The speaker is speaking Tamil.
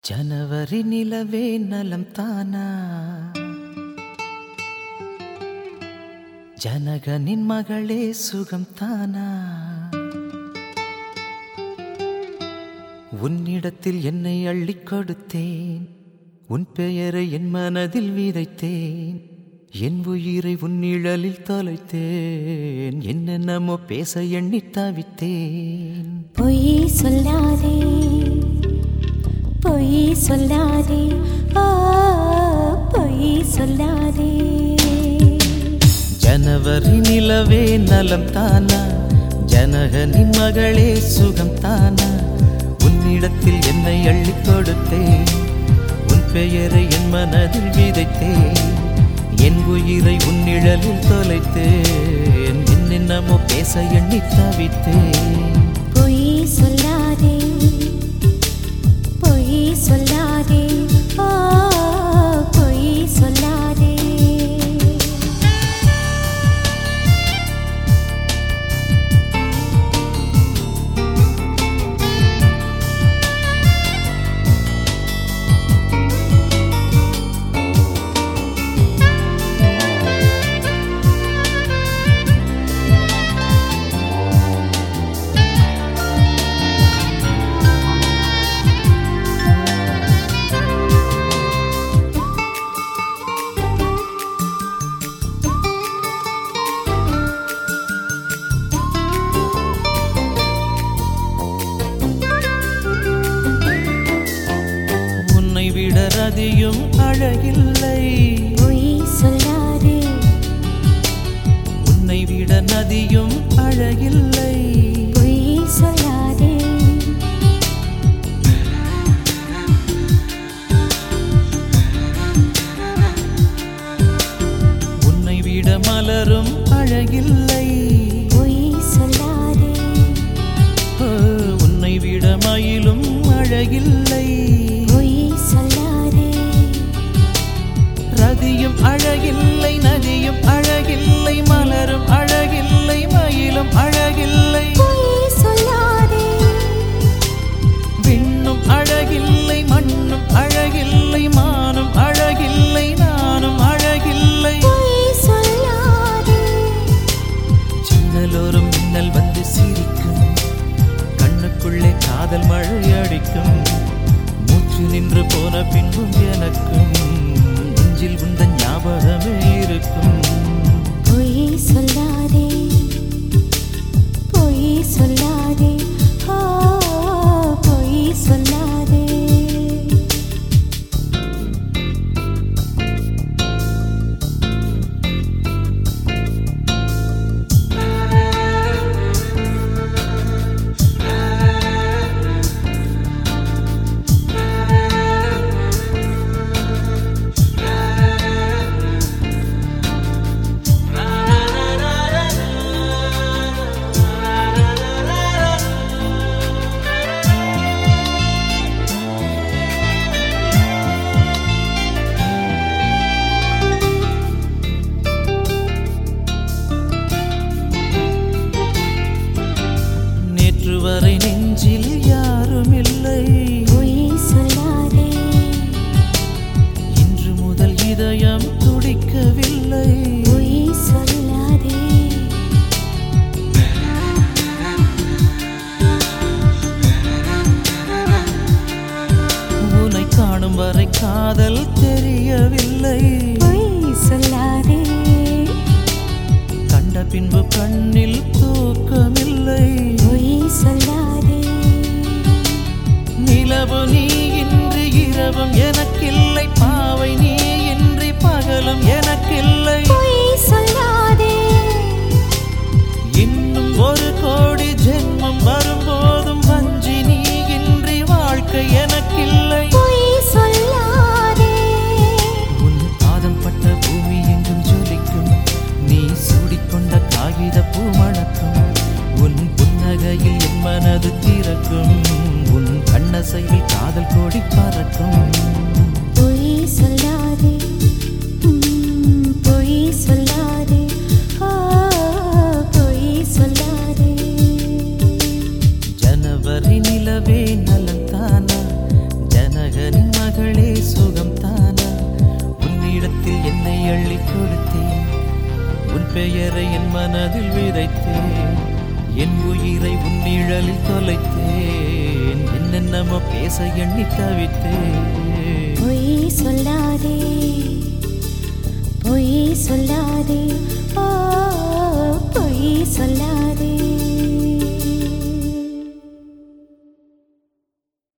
ஜனவரி நிலவே நலம் தானா ஜனகனின் மகளே சுகம் தானா உன்னிடத்தில் என்னை அள்ளிக் கொடுத்தேன் உன் பெயரை என் மனதில் விதைத்தேன் என் உயிரை உன் நிழலில் தொலைத்தேன் என்னென்னமோ பேச எண்ணி தவித்தேன் பொய் சொல்லாதே பொய் சொல்லாதே ஆ பொய் சொல்லாதே ஜனவரி நிலவே நலம் தானா ஜனகனின் மகளே சுகம் தானா உன்னிடத்தில் என்னை அள்ளிக் கொடுத்தேன் உன் பெயரை என் மனதில் விதைத்தேன் என் உயிரை உன் நிழலில் தொலைத்தேன் என்னென்னமோ பேச எண்ணி தவித்தேன் பொய் சொல்லாதே பொய் சொல்லாதே ஆ பொய் சொல்லாதே உன்னை விட ரதியும் அழகில்லை பொய் சொல்லாதே உன்னை விட நதியும் அழகில்லை பொய் சொல்லாதே உன்னை விட மலரும் அழகில்லை பொய் சொல்லாதே ஓ, உன்னை விட மயிலும் அழகில்லை பொய் சொல்லாதே ரதியும் அழகில்லை நதியும் அழகில்லை மலரும் அழகில்லை மயிலும் அழகில்லை பொய் சொல்லாதே விண்ணும் அழகில்லை மண்ணும் அழகில்லை மானும் அழகில்லை நானும் அழகில்லை பொய் சொல்லாதே ஜன்னலோரும் மின்னல் வந்து சிரிக்கும் கண்ணுக்குள்ளே காதல் மழை அடிக்கும் மூச்சு நின்று போன பின்பும் எனக்கும் நெஞ்சில் உந்த ஞாபகமே இருக்கும் பொய் சொல்லாதே பொய் சொல்லாதே ஆ பொய் சொல்லாதே நேற்று வரை நெஞ்சில் யாரும் இல்லை பொய் சொல்லாதே இன்று முதல் இதயம் துடிக்கவில்லை பொய் சொல்லாதே உன்னை காணும் வரை காதல் தெரியவில்லை பொய் சொல்லாதே கண்ட பின்பு கண்ணில் தூக்கமில்லை பொய் சொல்லாதே நிலவு நீ இன்று இரவும் எனக்கில்லை பாவை நீ இன்றி பகலும் எனக்கில்லை பொய் சொல்லாதே இன்னும் ஒரு கோடி ஜென்மம் வரும்போதும் வஞ்சி நீ இன்றி வாழ்க்கை எனக்கில்லை பொய் சொல்லாதே உன் பாதம் பட்ட பூமி எங்கும் ஜொலிக்கும் நீ சூடிக்கொண்ட காகித பூ மணக்கும் உன் புன்னகையில் என் மனது திறக்கும் உன் கண்ணசையில் காதல் கோடி பறக்கும் பொய் சொல்லாதே ம், பொய் சொல்லாதே ஆ பொய் சொல்லாதே ஜனவரி நிலவே நலந்தானா ஜனகனின் சுகம்தானா உன்னிடத்தில் என்னை அள்ளி கொடுத்தேன் உன் பெயரை என் மனதில் விதைத்தேன் என் உயிரை உன் நிழலில் தொலைத்தேன் என்னென்னமோ பேச எண்ணி தவித்தேன் பொய் சொல்லாதே பொய் சொல்லாதே ஓ பொய் சொல்லாதே